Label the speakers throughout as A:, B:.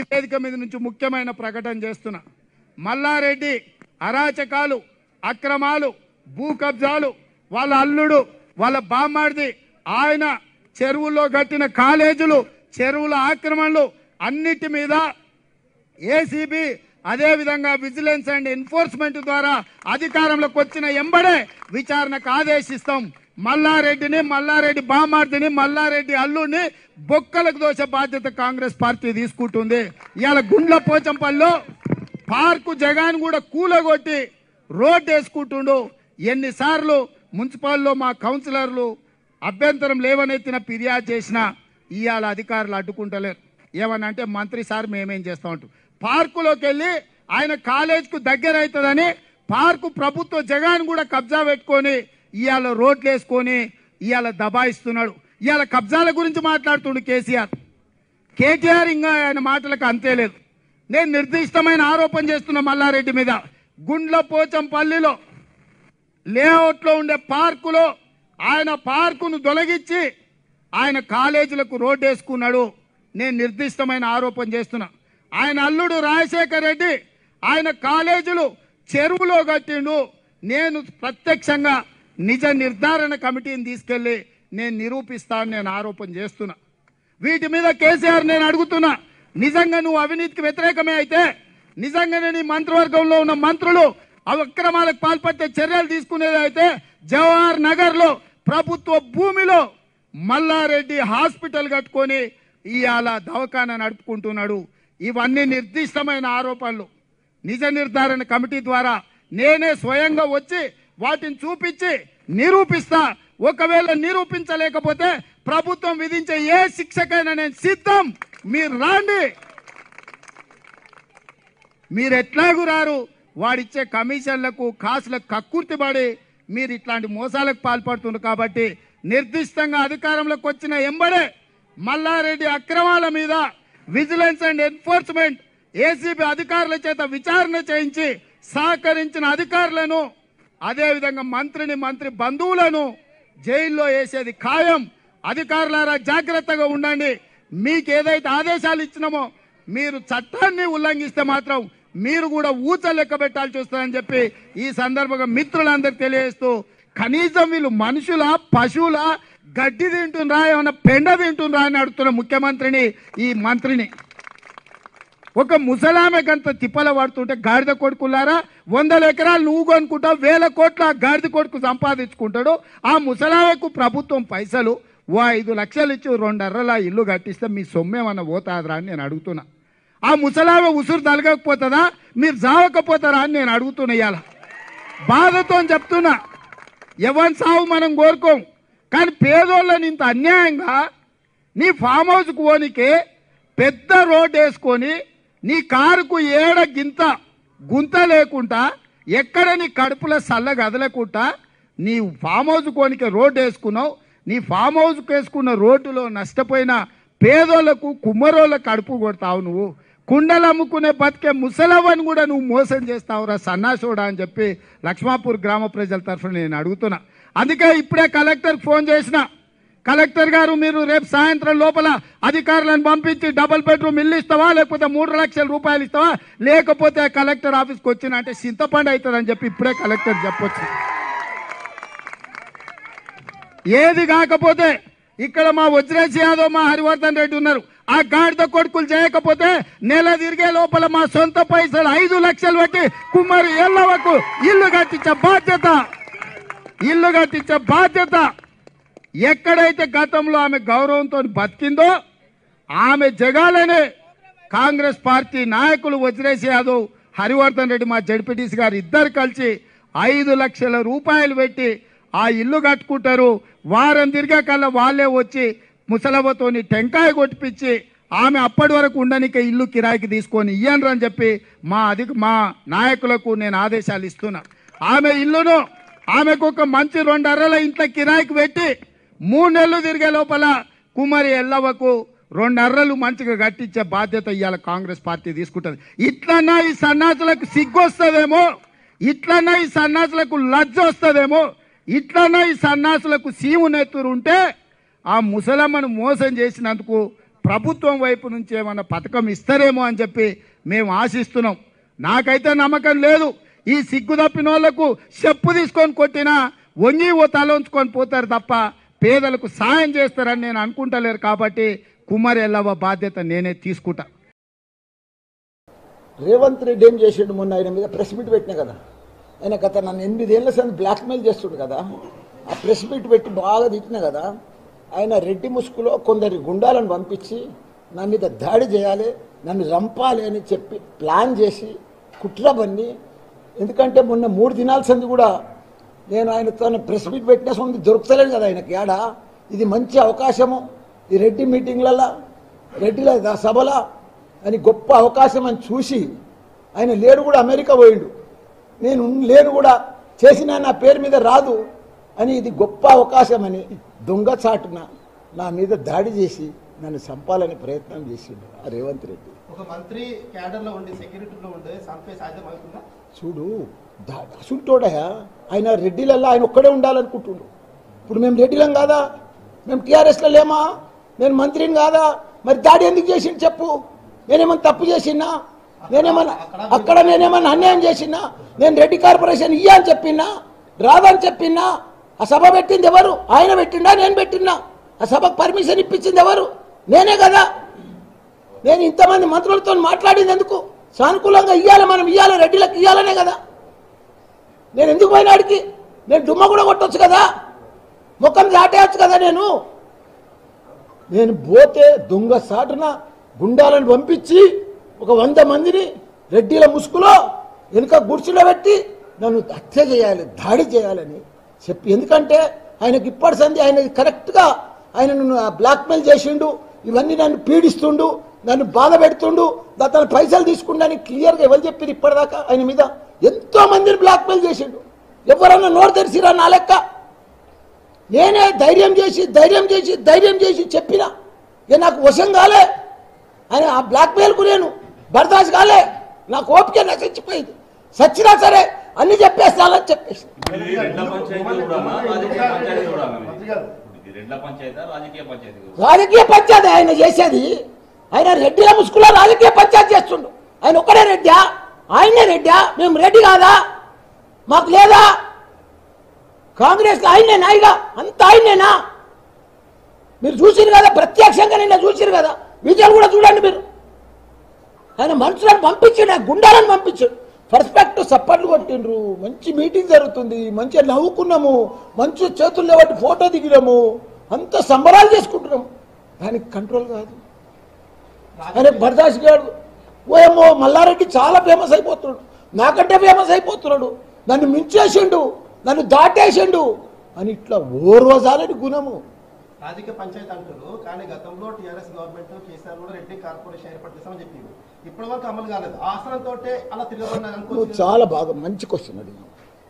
A: వేదిక మీద నుంచి ముఖ్యమైన ప్రకటన చేస్తున్నా మల్లారెడ్డి అరాచకాలు అక్రమాలు భూ కబ్జాలు వాళ్ళ అల్లుడు వాళ్ళ బామ్మాడిది ఆయన చెరువుల్లో కట్టిన కాలేజీలు చెరువుల ఆక్రమణలు అన్నిటి మీద ఏసీబీ అదేవిధంగా విజిలెన్స్ అండ్ ఎన్ఫోర్స్మెంట్ ద్వారా అధికారంలోకి వచ్చిన ఎంబడే విచారణకు ఆదేశిస్తాం మల్లారెడ్డిని మల్లారెడ్డి బామార్దిని మల్లారెడ్డి అల్లుడిని బొక్కలకు దోష బాధ్యత కాంగ్రెస్ పార్టీ తీసుకుంటుంది ఇవాళ గుండ్ల పోచంపల్లిలో పార్కు జగాన్ కూడా కూలగొట్టి రోడ్డు వేసుకుంటుండు ఎన్నిసార్లు మున్సిపాల్లో మా కౌన్సిలర్లు అభ్యంతరం లేవనెత్తిన ఫిర్యాదు చేసినా ఇవాళ అధికారులు అడ్డుకుంటలేరు ఏమనంటే మంత్రి సార్ మేమేం చేస్తాం అంటూ పార్కులోకి వెళ్ళి ఆయన కాలేజ్కు దగ్గర అవుతుందని పార్కు ప్రభుత్వ జగాన్ కూడా కబ్జా పెట్టుకొని ఇవాళ రోడ్లు వేసుకొని ఇవాళ దబాయిస్తున్నాడు ఇవాళ కబ్జాల గురించి మాట్లాడుతుండు కేసీఆర్ కేటీఆర్ ఇంకా ఆయన మాటలకు అంతే లేదు నేను నిర్దిష్టమైన ఆరోపణ చేస్తున్న మల్లారెడ్డి మీద గుండ్ల పోచంపల్లిలో లేఅవుట్లో ఉండే పార్కులో ఆయన పార్కును తొలగించి ఆయన కాలేజీలకు రోడ్డు వేసుకున్నాడు నేను నిర్దిష్టమైన ఆరోపణ చేస్తున్నా ఆయన అల్లుడు రాజశేఖర్ రెడ్డి ఆయన కాలేజీలు చెరువులో కట్టిండు నేను ప్రత్యక్షంగా నిజ నిర్ధారణ కమిటీని తీసుకెళ్లి నేను నిరూపిస్తాను నేను ఆరోపణ చేస్తున్నా వీటి మీద కేసీఆర్ నేను అడుగుతున్నా నిజంగా నువ్వు అవినీతికి వ్యతిరేకమే అయితే నిజంగానే నీ మంత్రివర్గంలో ఉన్న మంత్రులు అక్రమాలకు పాల్పడితే చర్యలు తీసుకునేది అయితే జవహర్ నగర్ లో ప్రభుత్వ భూమిలో మల్లారెడ్డి హాస్పిటల్ కట్టుకొని ఇవాళ దవాఖానా నడుపుకుంటున్నాడు ఇవన్నీ నిర్దిష్టమైన ఆరోపణలు నిజ నిర్ధారణ కమిటీ ద్వారా నేనే స్వయంగా వచ్చి వాటిని చూపించి నిరూపిస్తా ఒకవేళ నిరూపించలేకపోతే ప్రభుత్వం విధించే ఏ శిక్షకైనా నేను సిద్ధం మీరు రాండి మీరు ఎట్లాగూ రారు వాడిచ్చే కమిషన్లకు కాసులకు కక్కుర్తి పడి మీరు ఇట్లాంటి మోసాలకు పాల్పడుతున్నారు కాబట్టి నిర్దిష్టంగా అధికారంలోకి వచ్చిన ఎంబడే మల్లారెడ్డి అక్రమాల మీద విజిలెన్స్ అండ్ ఎన్ఫోర్స్మెంట్ ఏసీబీ అధికారుల చేత విచారణ చేయించి సహకరించిన అధికారులను అదేవిధంగా మంత్రిని మంత్రి బంధువులను జైల్లో వేసేది ఖాయం అధికారులారా జాగ్రత్తగా ఉండండి మీకు ఏదైతే ఆదేశాలు ఇచ్చినామో మీరు చట్టాన్ని ఉల్లంఘిస్తే మాత్రం మీరు కూడా ఊచ లెక్క పెట్టాల్సి వస్తుందని చెప్పి ఈ సందర్భంగా మిత్రులందరికి తెలియజేస్తూ కనీసం వీళ్ళు మనుషుల పశువుల గడ్డి తింటుండ్రా ఏమన్నా పెండ తింటుండ్రా అని అడుగుతున్న ముఖ్యమంత్రిని ఈ మంత్రిని ఒక ముసలామెకంత తిప్పల పడుతుంటే గాడిద కొడుకులారా వందల ఎకరాలు నువ్వు కొనుక్కుంటావు వేల కోట్ల ఆ గాడిద కొడుకు సంపాదించుకుంటాడు ఆ ముసలామెకు ప్రభుత్వం పైసలు ఓ ఐదు లక్షలు ఇచ్చి రెండు అర్రల ఇల్లు కట్టిస్తే మీ సొమ్మేమన్నా పోతాదరా అని నేను అడుగుతున్నా ఆ ముసలామె ఉసురు తలగకపోతుందా మీరు జావకపోతారా అని నేను అడుగుతున్నా ఇవాళ బాధతో చెప్తున్నా ఎవరి సావు మనం కోరుకోం కానీ పేదోళ్ళని ఇంత అన్యాయంగా నీ ఫామ్ హౌస్కి పోనీకే పెద్ద రోడ్ వేసుకొని నీ కారుకు ఏడ గింత గుంత లేకుండా ఎక్కడ నీ కడుపులో సల్ల గదలకుండా నీ ఫామ్ హౌస్ కోనికే రోడ్డు వేసుకున్నావు నీ ఫామ్ హౌస్కి వేసుకున్న రోడ్డులో నష్టపోయిన పేదోళ్లకు కుమ్మరోళ్ళకు కడుపు కొడతావు నువ్వు కుండలు అమ్ముకునే బతికే ముసలవ్వని కూడా నువ్వు మోసం చేస్తావురా సన్నాసోడా అని చెప్పి లక్ష్మాపూర్ గ్రామ ప్రజల తరఫున నేను అడుగుతున్నా అందుకే ఇప్పుడే కలెక్టర్కి ఫోన్ చేసిన కలెక్టర్ గారు మీరు రేపు సాయంత్రం లోపల అధికారులను పంపించి డబుల్ బెడ్రూమ్ ఇల్లు ఇస్తావా లేకపోతే మూడు లక్షల రూపాయలు ఇస్తావా లేకపోతే కలెక్టర్ ఆఫీస్కి వచ్చిన అంటే చింతపండు అవుతుందని చెప్పి ఇప్పుడే కలెక్టర్ చెప్పొచ్చు ఏది కాకపోతే ఇక్కడ మా వజ్రేష్ యాదవ్ మా హరివర్ధన్ రెడ్డి ఉన్నారు ఆ గాడిద కొడుకులు చేయకపోతే నెల తిరిగే లోపల మా సొంత పైసలు ఐదు లక్షలు పెట్టి కుమారి ఎల్లవకు ఇల్లు కట్టించే బాధ్యత ఇల్లు కట్టించే బాధ్యత ఎక్కడైతే గతంలో ఆమె గౌరవంతో బతికిందో ఆమె జగాలనే కాంగ్రెస్ పార్టీ నాయకులు వజ్రేష్ యాదవ్ హరివర్ధన్ రెడ్డి మా జడ్పీటీసీ గారు ఇద్దరు కలిసి ఐదు లక్షల రూపాయలు పెట్టి ఆ ఇల్లు కట్టుకుంటారు వారం తిరిగాకల్లా వాళ్ళే వచ్చి ముసలవ్వతోని టెంకాయ కొట్టిపించి ఆమె అప్పటి వరకు ఉండనిక ఇల్లు కిరాయికి తీసుకొని ఇయ్యండ్రు అని చెప్పి మా అధిక మా నాయకులకు నేను ఆదేశాలు ఇస్తున్నా ఆమె ఇల్లును ఆమెకు ఒక మంచి రెండు అర్రల ఇంట్లో కిరాయికి పెట్టి మూడు నెలలు తిరిగే లోపల కుమారి ఎల్లవకు రెండు అర్రలు మంచిగా కట్టించే బాధ్యత ఇవాళ కాంగ్రెస్ పార్టీ తీసుకుంటుంది ఇట్లన్నా ఈ సన్నాసులకు సిగ్గు వస్తుందేమో ఇట్లన్నా ఈ సన్నాసులకు లజ్జ వస్తుందేమో ఇట్లన్నా ఈ సన్నాసులకు సీము నెత్తురు ఉంటే ఆ ముసలమ్మను మోసం చేసినందుకు ప్రభుత్వం వైపు నుంచి ఏమైనా పథకం ఇస్తారేమో అని చెప్పి మేము ఆశిస్తున్నాం నాకైతే నమ్మకం లేదు ఈ సిగ్గు తప్పిన వాళ్లకు చెప్పు తీసుకొని కొట్టినా వంగి ఓ తల ఉంచుకొని పోతారు తప్ప పేదలకు సాయం చేస్తారని నేను అనుకుంటలేరు కాబట్టి కుమార్ ఎల్లవ్వ బాధ్యత నేనే తీసుకుంటా
B: రేవంత్ రెడ్డి ఏం చేసిండు మొన్న ఆయన మీద ప్రెస్ మీట్ పెట్టినా కదా ఆయన గత నన్ను ఎనిమిదేళ్ల సంది బ్లాక్మెయిల్ చేస్తుండు కదా ఆ ప్రెస్ మీట్ పెట్టి బాగా తిట్టినా కదా ఆయన రెడ్డి ముసుగులో కొందరి గుండాలను పంపించి నా మీద దాడి చేయాలి నన్ను రంపాలి అని చెప్పి ప్లాన్ చేసి కుట్ర బన్ని ఎందుకంటే మొన్న మూడు దినాల సంది కూడా నేను ఆయనతో ప్రెస్ మీట్ పెట్టిన సొంత దొరుకుతలేదు కదా ఆయనకి ఏడ ఇది మంచి అవకాశము ఈ రెడ్డి మీటింగ్లలో రెడ్డిల ద- సభల అని గొప్ప అవకాశం అని చూసి ఆయన లేడు కూడా అమెరికా పోయిండు నేను ఉన్- లేను కూడా చేసిన నా పేరు మీద రాదు అని ఇది గొప్ప అవకాశం అని దొంగచాటున నా మీద దాడి చేసి నన్ను చంపాలని ప్రయత్నం చేసిండు ఆ రేవంత్ రెడ్డి
C: ఒక మంత్రి క్యాడర్ లో ఉండి సెక్యూరిటీలో ఉండే చంపే సాధ్యం అవుతుందా
B: చూడు దా- అసుంటోడయా ఆయన రెడ్డిలల్లా ఆయన ఒక్కడే ఉండాలనుకుంటుండు ఇప్పుడు మేము రెడ్డిలం కాదా మేము టీఆర్ఎస్లో లేమా నేను మంత్రిని కాదా మరి దాడి ఎందుకు చేసిండు చెప్పు నేనేమన్నా తప్పు చేసినా నేనేమన్నా అక్కడ నేనేమన్నా అన్యాయం చేసినా నేను రెడ్డి కార్పొరేషన్ ఇయ్యా అని చెప్పినా రాదని చెప్పినా ఆ సభ పెట్టింది ఎవరు ఆయన పెట్టిండా నేను పెట్టినా ఆ సభకు పర్మిషన్ ఇప్పించింది ఎవరు నేనే కదా నేను ఇంతమంది మంత్రులతో మాట్లాడింది ఎందుకు సానుకూలంగా ఇయ్యాలి మనం ఇయ్యాలి రెడ్డిలకు ఇయ్యాలనే కదా నేను ఎందుకు పోయినాడికి నేను డుమ్మ కూడా కొట్టొచ్చు కదా ముఖం దాటేయచ్చు కదా నేను నేను పోతే దొంగ సాటున గుండాలను పంపించి ఒక వంద మందిని రెడ్డిల ముసుగులో వెనుక గుడిసెలో పెట్టి నన్ను హత్య చేయాలి దాడి చేయాలని చెప్పి ఎందుకంటే ఆయనకి ఇప్పటి సంది ఆయన కరెక్ట్గా ఆయన నన్ను బ్లాక్మెయిల్ చేసిండు ఇవన్నీ నన్ను పీడిస్తుండు నన్ను బాధ పెడుతుండు తన పైసలు తీసుకుండని క్లియర్గా ఎవరు చెప్పారు ఇప్పటిదాకా ఆయన మీద ఎంతో మందిని బ్లాక్మెయిల్ చేసిండు ఎవరన్నా నోరు తెరిసిరా నా లెక్క నేనే ధైర్యం చేసి ధైర్యం చేసి ధైర్యం చేసి చెప్పిన ఇక నాకు వశం కాలే అని ఆ బ్లాక్మెయిల్కు నేను బర్దాష్ కాలే నాకు ఓపిక నశించిపోయింది సచ్చినా సరే అన్ని చెప్పేస్తానని చెప్పేసి
D: ఇది రెడ్ల పంచాయతీ కూడానా రాజకీయ పంచాయతీ కూడానా
C: మంత్రి గారు
D: ఇది రెడ్ల పంచాయతీ రాజకీయ పంచాయతీ కూడా
B: రాజకీయ పంచాయతీ ఆయన చేసేది ఆయన రెడ్డిల ముసుగులో రాజకీయ పంచాయతీ చేస్తుండు ఆయన ఒక్కడే రెడ్డా ఆయనే రెడ్డా మేము రెడ్డి కాదా మాకు లేదా కాంగ్రెస్ ఆయనే నాయిగా అంత ఆయనేనా మీరు చూసిరు కదా ప్రత్యక్షంగా నిన్న చూసిరు కదా విజయాలు కూడా చూడండి మీరు ఆయన మనుషులను పంపించాడు ఆ గుండాలను పంపించాడు పర్ఫెక్ట్ సప్పట్లు కొట్టిండ్రు మంచి మీటింగ్ జరుగుతుంది మంచిగా నవ్వుకున్నాము మంచి చేతుల్లో బట్టి ఫోటో దిగినాము అంత సంబరాలు చేసుకుంటున్నాము దానికి కంట్రోల్ కాదు ఆయన బర్దాష్ గారు ఓయేమో మల్లారెడ్డి చాలా ఫేమస్ అయిపోతున్నాడు నాకంటే ఫేమస్ అయిపోతున్నాడు నన్ను మించేసిండు నన్ను దాటేసిండు అని ఇట్లా ఓ రోజాలని గుణము
C: రాజకీయ పంచాయతీ అంటారు కానీ గతంలో టీఆర్ఎస్ గవర్నమెంట్ కేసీఆర్ కూడా రెడ్డి కార్పొరేషన్ ఏర్పాటు చేస్తామని చెప్పింది ఇప్పటి వరకు అమలు కాలేదు ఆసనంతో అలా తిరగబడినారు
B: నువ్వు
C: అనుకోవచ్చు
B: చాలా బాగా మంచి క్వశ్చన్ అడిగావు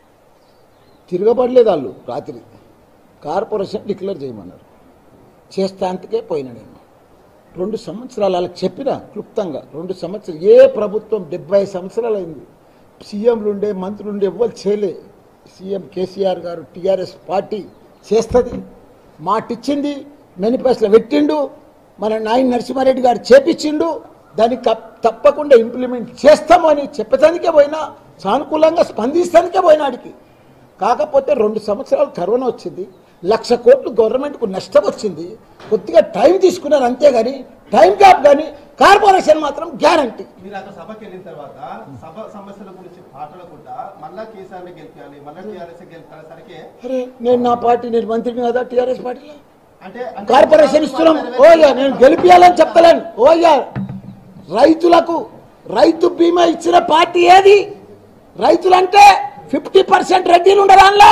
B: తిరగబడలేదు వాళ్ళు రాత్రి కార్పొరేషన్ డిక్లేర్ చేయమన్నారు చేస్తా అంతకే పోయినా నేను రెండు సంవత్సరాలు వాళ్ళకి చెప్పిన క్లుప్తంగా రెండు సంవత్సరాలు ఏ ప్రభుత్వం డెబ్బై సంవత్సరాలు అయింది సీఎంలు ఉండే మంత్రులు ఉండే ఎవ్వరు చేయలే సీఎం కేసీఆర్ గారు టీఆర్ఎస్ పార్టీ చేస్తుంది మాటిచ్చింది మేనిఫెస్టోలో పెట్టిండు మన నాయన నరసింహారెడ్డి గారు చేపించిండు దాన్ని కప్- తప్పకుండా ఇంప్లిమెంట్ చేస్తాము అని చెప్పడానికే పోయినా సానుకూలంగా స్పందిస్తానికే పోయినాడికి కాకపోతే రెండు సంవత్సరాలు కరోనా వచ్చింది లక్ష కోట్లు గవర్నమెంట్కు నష్టం వచ్చింది కొద్దిగా టైం తీసుకున్నారు అంతేగాని టైం గ్యాప్ కానీ కార్పొరేషన్ మాత్రం గ్యారంటీ
C: మీరు అక్కడ సభకి వెళ్ళిన తర్వాత సభ సమస్యల గురించి మాట్లాడకుండా మళ్ళా కేసీఆర్ గెలిపించాలి మళ్ళా టీఆర్ఎస్ గెలిపాలి సరికి
B: అరే నేను నా పార్టీ నేను మంత్రిని కదా టీఆర్ఎస్ పార్టీలో
C: అంటే అంటే
B: కార్పొరేషన్ ఇస్తున్నాం ఓయ్యా నేను గెలిపియాలని చెప్తలేను ఓయ్యా రైతులకు రైతు బీమా ఇచ్చిన పార్టీ ఏది రైతులంటే ఫిఫ్టీ పర్సెంట్ రెడ్డిలు ఉండరా అందులో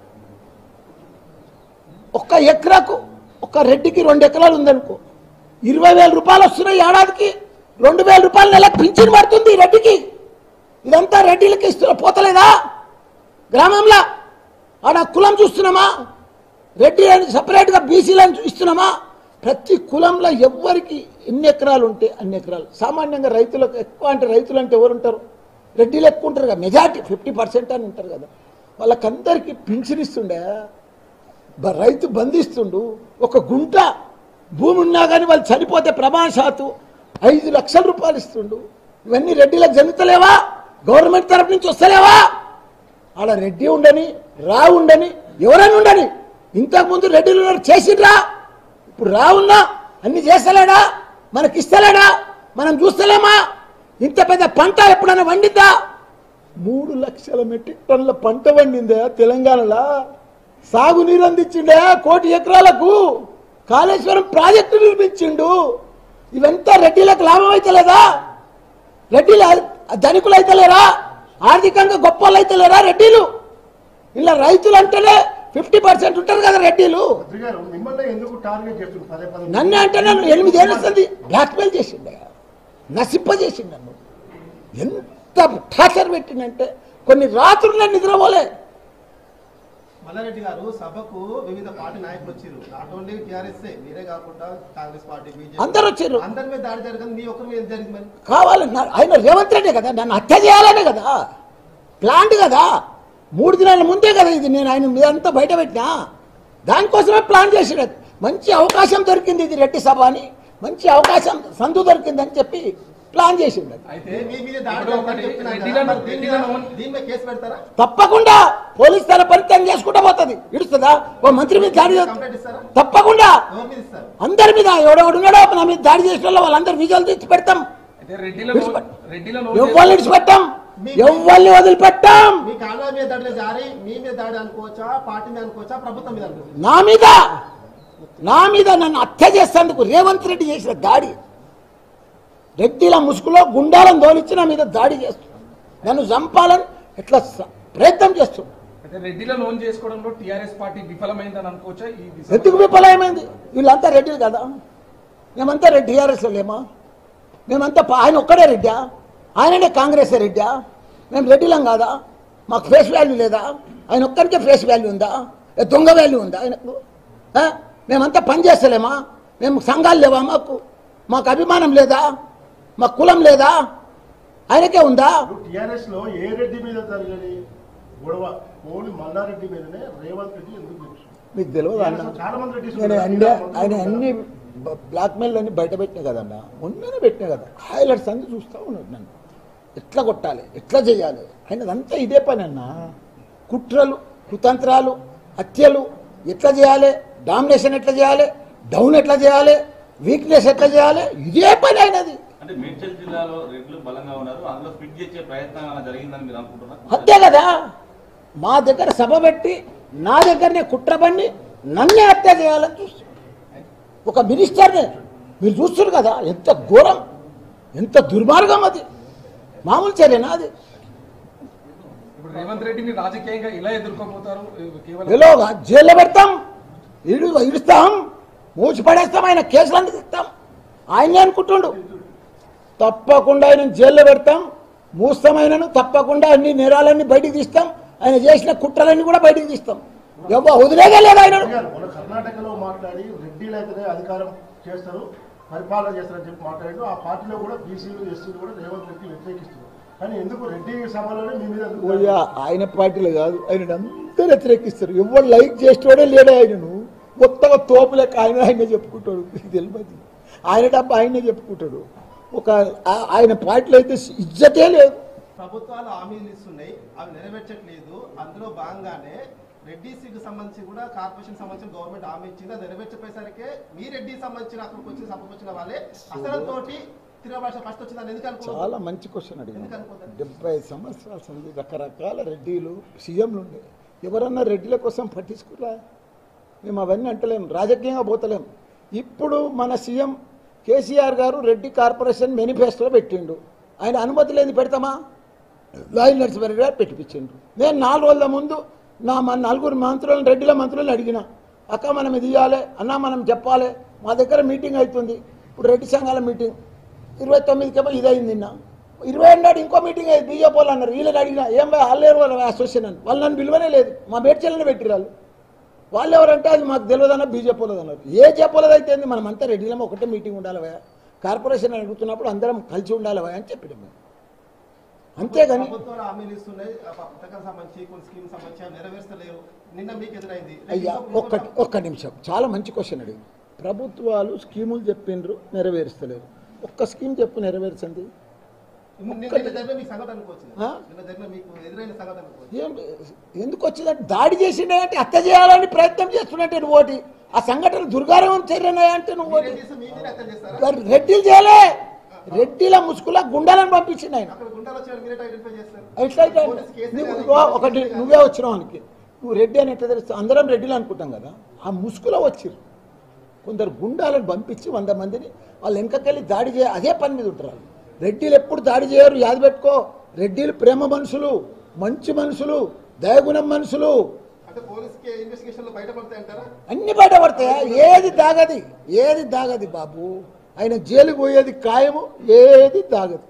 B: ఒక్క ఎకరాకు ఒక్క రెడ్డికి రెండు ఎకరాలు ఉందనుకో ఇరవై వేల రూపాయలు వస్తున్నాయి ఏడాదికి రెండు వేల రూపాయలు నెలకు పింఛన్ పడుతుంది రెడ్డికి ఇదంతా రెడ్డిలకి ఇస్తున్నా పోతలేదా గ్రామంలో ఆడ కులం చూస్తున్నామా రెడ్డి అని సపరేట్గా బీసీలను ఇస్తున్నామా ప్రతి కులంలో ఎవ్వరికి ఎన్ని ఎకరాలు ఉంటే అన్ని ఎకరాలు సామాన్యంగా రైతులకు ఎక్కువ అంటే రైతులు అంటే ఎవరు ఉంటారు రెడ్డిలు ఎక్కువ ఉంటారు కదా మెజార్టీ ఫిఫ్టీ పర్సెంట్ అని ఉంటారు కదా వాళ్ళకందరికీ పింఛన్ ఇస్తుండే బ- రైతు బంధిస్తుండు ఒక గుంట భూమి ఉన్నా కానీ వాళ్ళు చనిపోతే ప్రమాణశాతు ఐదు లక్షల రూపాయలు ఇస్తుండు ఇవన్నీ రెడ్డిలకు జరుగుతలేవా గవర్నమెంట్ తరపు నుంచి వస్తలేవా ఆడ రెడ్డి ఉండని రా ఉండని ఎవరైనా ఉండని ఇంతకుముందు రెడ్డిలు ఉన్నారు చేసిండ్రా ఇప్పుడు రా ఉన్నా అన్ని చేస్తలేడా మనకి ఇస్తలేడా మనం చూస్తలేమా ఇంత పెద్ద పంట ఎప్పుడైనా వండిద్దా మూడు లక్షల మెట్రిక్ టన్నుల పంట వండిందా తెలంగాణలో సాగునీరు అందించిండే కోటి ఎకరాలకు కాళేశ్వరం ప్రాజెక్టు నిర్మించిండు ఇవంతా రెడ్డిలకు లాభం అయితలేదా రెడ్డిలు ధనికులు అయితలేరా ఆర్థికంగా గొప్ప వాళ్ళు అయితలేరా రెడ్డిలు ఇలా రైతులు అంటేనే ఫిఫ్టీ పర్సెంట్ ఉంటారు కదా రెడ్డిలు
E: మంత్రి గారు మిమ్మల్ని ఎందుకు టార్గెట్ చేస్తుంది పదే పదే
B: నన్ను అంటే నన్ను ఎనిమిది ఏళ్ళు వస్తుంది బ్లాక్మెయిల్ చేసిండు నసిప్ప చేసిండు నన్ను ఎంత టార్చర్ పెట్టిండంటే కొన్ని రాత్రులు నేను నిద్రపోలే
C: మల్లారెడ్డి గారు సభకు వివిధ పార్టీ నాయకులు వచ్చారు నాట్ ఓన్లీ టీఆర్ఎస్ మీరే కాకుండా కాంగ్రెస్ పార్టీ బీజేపీ
B: అందరూ వచ్చారు
C: అందరి మీద దాడి జరగదు మీ ఒక్కరి మీద జరిగింది మరి
B: కావాలి నా- ఆయన రేవంత్ రెడ్డి కదా నన్ను హత్య చేయాలనే కదా ప్లాంట్ కదా మూడు దినాల ముందే కదా ఇది నేను ఆయన మీద అంతా బయట పెట్టినా దానికోసమే ప్లాన్ చేసాడు అది. మంచి అవకాశం దొరికింది ఇది రెడ్డి సభ అని మంచి అవకాశం సందు దొరికిందని చెప్పి ప్లాన్ చేసిండు అది.
F: అయితే
C: మీ మీద దాడి
F: ఇప్పుడు ఒకటి
C: జరగదని చెప్తున్నారు కదా,
F: రెడ్డిలను
C: మరి దీని
F: రెడ్డిలను
C: మీద- దీని మీద కేసు పెడతారా
B: తప్పకుండా పోలీస్ తన పని తను చేసుకుంటా పోతుంది ఇడుస్తుందా ఓ మంత్రి మీద దాడి చేస్తా-
C: కంప్లైంట్ ఇస్తారా
B: తప్పకుండా
C: ఎవరి మీద ఇస్తారు
B: అందరి మీద ఎవడెవడున్నాడో నా మీద దాడి చేసిన వాళ్ళు వాళ్ళందరూ విజయాలు తెచ్చి పెడతాం
F: అయితే రెడ్డిలను
B: విడిచిపెట్ట-
F: రెడ్డిలను
B: ఎవరిని విడిచిపెట్టాం ఎవరిని వదిలిపెట్టాం
C: మీ కాళ్ళ మీద దాడి జారి మీ మీద దాడి అనుకోవచ్చా పార్టీ మీద అనుకోవచ్చా ప్రభుత్వం మీద అనుకోవచ్చా
B: నా మీద నా మీద నన్ను హత్య చేసేందుకు రేవంత్ రెడ్డి చేసిన దాడి రెడ్డిల ముసుగులో గుండాలను దోలిచ్చి నా మీద దాడి చేస్తున్నాడు నన్ను చంపాలని ఎట్లా స- ప్రయత్నం చేస్తున్నాడు
F: అయితే రెడ్డిలను ఓన్ చేసుకోవడంలో టీఆర్ఎస్ పార్టీ విఫలమైందని అనుకోవచ్చా ఈ దిశ-
B: ఎందుకు విఫలమైంది వీళ్ళంతా రెడ్డిలు కదా మేమంతా రెడ్డి టీఆర్ఎస్లో లేమా మేమంతా పా- ఆయన ఒక్కడే రెడ్డా ఆయననే కాంగ్రెస్ రెడ్డా మేము రెడ్డిలం కాదా మాకు ఫేస్ వాల్యూ లేదా ఆయన ఒక్కరికే ఫేస్ వాల్యూ ఉందా ఏ దొంగ వాల్యూ ఉందా ఆయనకు ఆ? మేమంతా పని చేస్తలేమా మేము సంఘాలు లేవా మాకు మాకు అభిమానం లేదా మా కులం లేదా ఆయనకే ఉందా
E: టిఆర్ఎస్ లో ఏ రెడ్డి మీద జరిగని గొడవ ఓన్లీ మల్లారెడ్డి మీదనే రేవంత్ రెడ్డి ఎందుకు తెలుసు
B: మీకు తెలియదు అన్న
E: చాలా మంది రెడ్డిస్
B: నేను
E: ఉన్నారు.
B: అన్ని
E: మంత్రులు
B: ఆయన
E: ఉన్నారు.
B: అన్ని బ్లాక్ మెయిల్ అన్ని బయట పెట్టినా కదన్న ఉన్ననే పెట్టినా కదా హైలైట్స్ అన్ని చూస్తూ ఉన్నాడు నన్ను ఎట్లా కొట్టాలి ఎట్లా చేయాలి ఆయనదంతా ఇదే పని అన్న కుట్రలు కుతంత్రాలు హత్యలు ఎట్లా చేయాలి డామినేషన్ ఎట్లా చేయాలి డౌన్ ఎట్లా చేయాలి వీక్నెస్ ఎట్లా చేయాలి ఇదే పని అయినది
D: అంటే మేడ్చల్ జిల్లాలో రెడ్లు బలంగా ఉన్నారు అందులో ఫిట్ చేసే ప్రయత్నం ఏమైనా జరిగిందని మీరు అనుకుంటున్నారు
B: అంతే కదా మా దగ్గర సభ పెట్టి నా దగ్గరనే కుట్ర పన్ని నన్నే హత్య చేయాలని చూస్తున్నారు ఒక మినిస్టర్ని మీరు చూస్తున్నారు కదా ఎంత ఘోరం ఎంత దుర్మార్గం అది మామూలు చర్యనా అది
F: ఇప్పుడు రేవంత్ రెడ్డిని రాజకీయంగా ఎలా ఎదుర్కోబోతారు కేవలం
B: ఎలోగా జైల్లో పెడతాం ఇడు ఇడుస్తాం మూసి పడేస్తాం ఆయన కేసులన్నీ ఇస్తాం ఆయనే అనుకుంటుండు తప్పకుండా ఆయన జైల్లో పెడతాం మూస్తామైనను తప్పకుండా అన్ని నేరాలన్నీ బయటికి తీస్తాం ఆయన చేసిన కుట్రలన్నీ కూడా బయటికి తీస్తాం ఎవ్వ వదిలేదే లేదు ఆయన
E: గారు మన కర్ణాటకలో మాట్లాడి రెడ్డిలు అయితేనే అధికారం చేస్తారు పరిపాలన చేస్తారని చెప్పి మాట్లాడారు ఆ పార్టీలో కూడా బీసీలు ఎస్సీలు కూడా రేవంత్ రెడ్డి వ్యతిరేకిస్తున్నారు కానీ ఎందుకు రెడ్డి సభలోనే మీ మీద ఎందుకు
B: ఓయ్యా ఆయన పార్టీలో కాదు ఆయన అందరూ వ్యతిరేకిస్తారు ఎవరు లైక్ చేసేవాడే లేడే ఆయనను కొత్తగా తోపులెక్క ఆయన ఆయన చెప్పుకుంటాడు మీకు తెలియదు ఆయన డబ్బు ఆయనే చెప్పుకుంటాడు ఒక ఆ- ఆయన పార్టీలో అయితే ఇజ్జతే లేదు
C: ప్రభుత్వాలు హామీలు ఇస్తున్నాయి అవి నెరవేర్చట్లేదు అందులో భాగంగానే రెడ్డిసికి సంబంధించి కూడా కార్పొరేషన్ సంబంధించిన గవర్నమెంట్ హామీ ఇచ్చింది అది నెరవేర్చపోయేసరికి మీ రెడ్డి సంబంధించిన అక్కడికి వచ్చిన సభకు వచ్చిన వాళ్ళే అసలు తోటి తిరగబాష ఫస్ట్ వచ్చిందని ఎందుకు అనుకో
B: చాలా మంచి క్వశ్చన్ అడిగింది
C: ఎందుకు అనుకోలేదు?
B: డెబ్బై సంవత్సరాల సంది రకరకాల రెడ్డిలు సీఎంలు ఉండే ఎవరన్నా రెడ్డిల కోసం పట్టించుకురా మేము అవన్నీ అంటలేం రాజకీయంగా పోతలేం ఇప్పుడు మన సీఎం కేసీఆర్ గారు రెడ్డి కార్పొరేషన్ మేనిఫెస్టోలో పెట్టిండు ఆయన అనుమతి లేని పెడతామా లాయల్ నరసింహారెడ్డి గారు పెట్టిపించిండు నేను నాలుగు రోజుల ముందు నా మన నలుగురు మంత్రులను రెడ్డిల మంత్రులను అడిగిన అక్క మనం ఇది ఇవ్వాలి అన్న మనం చెప్పాలి మా దగ్గర మీటింగ్ అవుతుంది ఇప్పుడు రెడ్డి సంఘాల మీటింగ్ ఇరవై తొమ్మిదికేమో ఇది అయింది నిన్న ఇరవై నాడు ఇంకో మీటింగ్ అయ్యింది బీజేపీ వాళ్ళు అన్నారు వీళ్ళని అడిగినా ఏం భయ్ వాళ్ళేరు వాళ్ళ అసోసియేషన్ అని వాళ్ళు నన్ను పిలువనే లేదు మా బేడ్చెల్లని పెట్టిరాళ్ళు వాళ్ళు ఎవరంటే అది మాకు తెలియదన్న బీజేపీ వాళ్ళది అన్నారు ఏ చెప్పలేదు అయితే ఏంది? మనం అంతా రెడ్డిలో ఒకటే మీటింగ్ ఉండాలి భయ కార్పొరేషన్ అడుగుతున్నప్పుడు అందరం కలిసి ఉండాలి భయ అని చెప్పినాం మేము అంతేగాని
C: ప్రభుత్వాలు హామీలు ఇస్తున్నాయి ఆ పథకాలకు సంబంధించి కొన్ని స్కీమ్ సంబంధించి అవి నెరవేర్చలేరు నిన్న మీకు ఎదురైంది
B: అయ్యా ఒక్కటి ఒక్క నిమిషం చాలా మంచి క్వశ్చన్ అడిగింది ప్రభుత్వాలు స్కీములు చెప్పిండ్రు నెరవేరుస్తలేరు ఒక్క స్కీమ్ చెప్పు నెరవేర్చండి
C: నిన్న జరిగిన మీ సంఘటనకు వచ్చింది
B: ఆ?
C: నిన్న జరిగిన మీకు ఎదురైన సంఘటనకు వచ్చింది
B: ఏం ఎందుకు వచ్చిందంటే దాడి చేసిండే అంటే హత్య చేయాలని ప్రయత్నం చేస్తున్నట్టే నువ్వు ఒకటి ఆ సంఘటన దుర్గారం చర్యనాయా అంటే నువ్వు ఒకటి
C: రెడ్డిస్ మీ మీద హత్య చేస్తారా
B: మరి రెడ్డిలు చేయలే రెడ్డిల ముసుగుల గుండాలను పంపించింది ఆయన
C: అక్కడ గుండాలు వచ్చాడు మీరే ఐడెంటిఫై చేస్తారు
B: ఎట్లయితే
C: పోలీస్ కేసు
B: నువ్వు
C: కానీ
B: ఇగో ఒకటి నువ్వే వచ్చినావు ఆయనకి నువ్వు రెడ్డి అని ఎట్లా తెలుస్తుంది అందరం రెడ్డిలు అనుకుంటాం కదా ఆ ముసుగులో వచ్చిర్రు కొందరు గుండాలను పంపించి వంద మందిని వాళ్ళు వెనకకెళ్ళి దాడి చేయ అదే పని మీద ఉంటారు వాళ్ళు. రెడ్డిలు ఎప్పుడు దాడి చేయరు యాది పెట్టుకో రెడ్డిలు ప్రేమ మనుషులు మంచి మనుషులు దయగుణం మనుషులు
C: అంటే పోలీస్ కి ఇన్వెస్టిగేషన్ లో బయటపడతాయి అంటారా
B: అన్ని బయటపడతాయా ఏది దాగది ఏది దాగది బాబు ఆయన జైలుకు పోయేది ఖాయము ఏది దాగదు